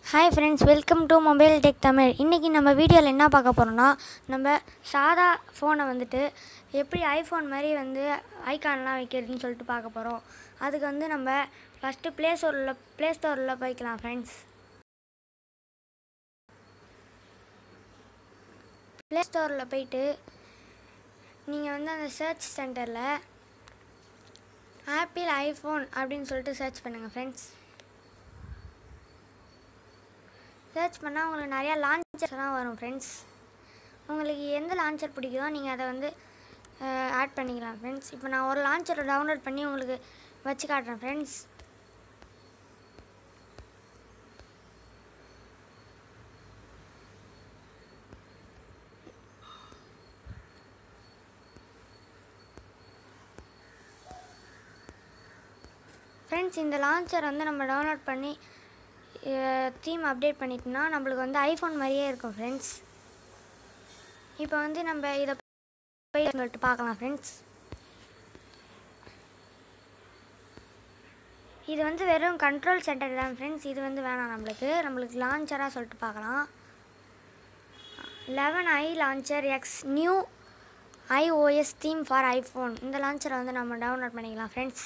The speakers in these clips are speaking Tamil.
hi friends welcome to mobile tech Tamil இன்றைக்கி நம்ம வீடியோவில் என்ன பார்க்க போகிறோம்னா நம்ம சாதா ஃபோனை வந்துட்டு எப்படி ஐஃபோன் மாதிரி வந்து ஐகான்லாம் வைக்கிறதுன்னு சொல்லிட்டு பார்க்க போகிறோம் அதுக்கு வந்து நம்ம ஃபஸ்ட்டு ப்ளே ஸ்டோரில் ப்ளே ஸ்டோரில் போய்க்கலாம் ஃப்ரெண்ட்ஸ் ப்ளே ஸ்டோரில் போயிட்டு நீங்கள் வந்து அந்த சர்ச் சென்டரில் ஆப்பிள் ஐஃபோன் அப்படின்னு சொல்லிட்டு சர்ச் பண்ணுங்கள் ஃப்ரெண்ட்ஸ் சர்ச் பண்ணால் உங்களுக்கு நிறையா லான்ச்சர்ஸ்லாம் வரும் ஃப்ரெண்ட்ஸ் உங்களுக்கு எந்த லான்ச்சர் பிடிக்குதோ நீங்கள் அதை வந்து ஆட் பண்ணிக்கலாம் ஃப்ரெண்ட்ஸ் இப்போ நான் ஒரு லான்ச்சரை டவுன்லோட் பண்ணி உங்களுக்கு வச்சு காட்டுறேன் ஃப்ரெண்ட்ஸ் ஃப்ரெண்ட்ஸ் இந்த லான்ச்சர் வந்து நம்ம டவுன்லோட் பண்ணி தீம் அப்டேட் பண்ணிட்டோம்னா நம்மளுக்கு வந்து ஐஃபோன் மாதிரியே இருக்கும் ஃப்ரெண்ட்ஸ் இப்போ வந்து நம்ம இதை போய் சொல்லிட்டு பார்க்கலாம் ஃப்ரெண்ட்ஸ் இது வந்து வெறும் கண்ட்ரோல் சென்டர் தான் ஃப்ரெண்ட்ஸ் இது வந்து வேணாம் நம்மளுக்கு நம்மளுக்கு லான்ச்சராக சொல்லிட்டு பார்க்கலாம் eleven I launcher X new iOS theme for iPhone இந்த லான்ச்சரை வந்து நம்ம டவுன்லோட் பண்ணிக்கலாம் ஃப்ரெண்ட்ஸ்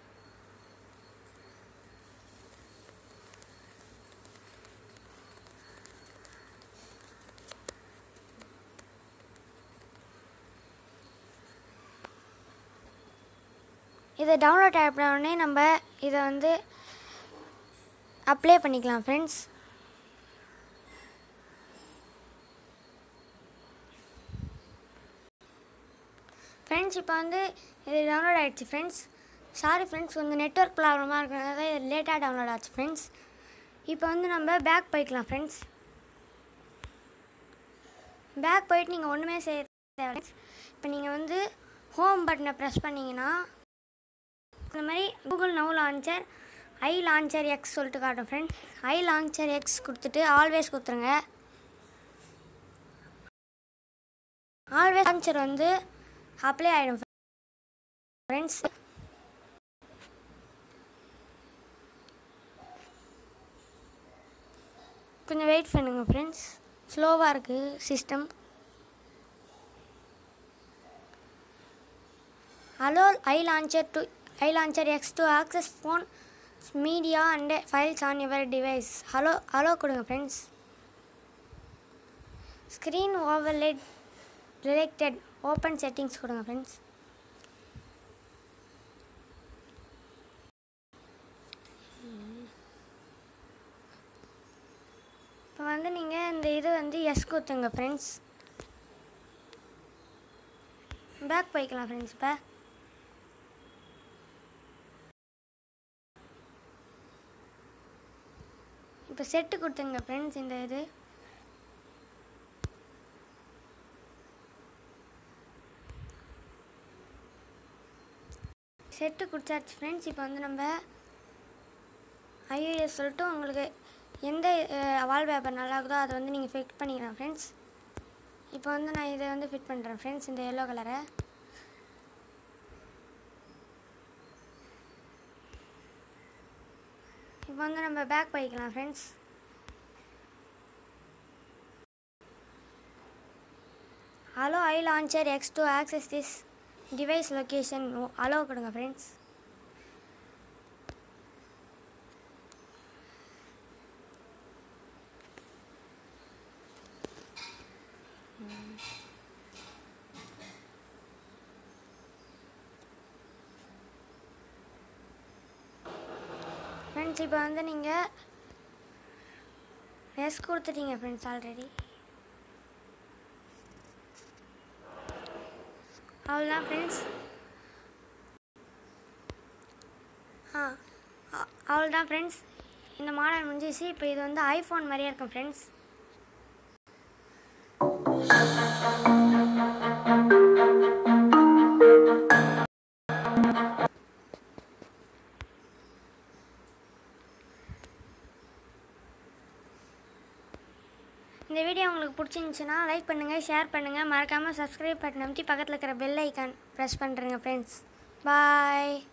இதை டவுன்லோட் ஆகிடனே நம்ம இதை வந்து அப்ளை பண்ணிக்கலாம் ஃப்ரெண்ட்ஸ் ஃப்ரெண்ட்ஸ் இப்போ வந்து இது டவுன்லோட் ஆகிடுச்சு ஃப்ரெண்ட்ஸ் சாரி ஃப்ரெண்ட்ஸ் கொஞ்சம் நெட்ஒர்க் ப்ராப்ளமாக இருக்கிறதால இது லேட்டாக டவுன்லோட் ஆச்சு ஃப்ரெண்ட்ஸ் இப்போ வந்து நம்ம பேக் போய்க்கலாம் ஃப்ரெண்ட்ஸ் பேக் போயிட்டு நீங்கள் ஒன்றுமே செய்ய தேவை இப்போ நீங்கள் வந்து ஹோம் பட்டனை ப்ரெஸ் பண்ணிங்கன்னா இந்த மாதிரி Google Now launcher I launcher X சொல்லிட்டு காட்டும் ஃப்ரெண்ட்ஸ் ஐ லான்ச்சர் எக்ஸ் கொடுத்துட்டு ஆல்வேஸ் கொடுத்துருங்க ஆல்வேஸ் லான்ச்சர் வந்து அப்ளை ஆகிடும் ஃப்ரெண்ட்ஸ் கொஞ்சம் வெயிட் பண்ணுங்கள் ஃப்ரெண்ட்ஸ் ஸ்லோவாக இருக்குது system hello I launcher to I launcher X to access phone media and files on your device hello hello கொடுங்க friends screen overlay detected open settings கொடுங்க ஃப்ரெண்ட்ஸ் இப்போ வந்து நீங்கள் இந்த இது வந்து எஸ் கொடுத்துங்க ஃப்ரெண்ட்ஸ் பேக் போய்க்கலாம் ஃப்ரெண்ட்ஸ் இப்போ இப்போ செட்டு கொடுத்துங்க ஃப்ரெண்ட்ஸ் இந்த இது செட்டு கொடுத்தாச்சு ஃப்ரெண்ட்ஸ் இப்போ வந்து நம்ம ஐஓஎஸ் சொல்லிட்டு உங்களுக்கு எந்த வால்பேப்பர் நல்லா இருக்குதோ அதை வந்து நீங்கள் ஃபிட் பண்ணிக்கலாம் ஃப்ரெண்ட்ஸ் இப்போ வந்து நான் இதை வந்து ஃபிட் பண்ணுறேன் ஃப்ரெண்ட்ஸ் இந்த எல்லோ கலரை இப்போ வந்து நம்ம பேக் போய்க்கலாம் friends hello I launcher X to access this device location allow கொடுங்க ஃப்ரெண்ட்ஸ் ஃப்ரெண்ட்ஸ் இப்போ வந்து நீங்கள் எஸ் கொடுத்துட்டீங்க ஃப்ரெண்ட்ஸ் ஆல்ரெடி அவ்வளோதான் ஃப்ரெண்ட்ஸ் ஆ அவ்வளோதான் ஃப்ரெண்ட்ஸ் இந்த மாடல் முடிஞ்சிச்சு இப்போ இது வந்து ஐஃபோன் மாதிரியே இருக்கும் ஃப்ரெண்ட்ஸ் இந்த வீடியோ உங்களுக்கு பிடிச்சிருந்துச்சுன்னா லைக் பண்ணுங்கள் ஷேர் பண்ணுங்கள் மறக்காமல் சப்ஸ்கிரைப் பட்டன் அமைத்தி பக்கத்தில் இருக்கிற பெல் ஐக்கான் ப்ரெஸ் பண்ணுறேங்க ஃப்ரெண்ட்ஸ் பாய்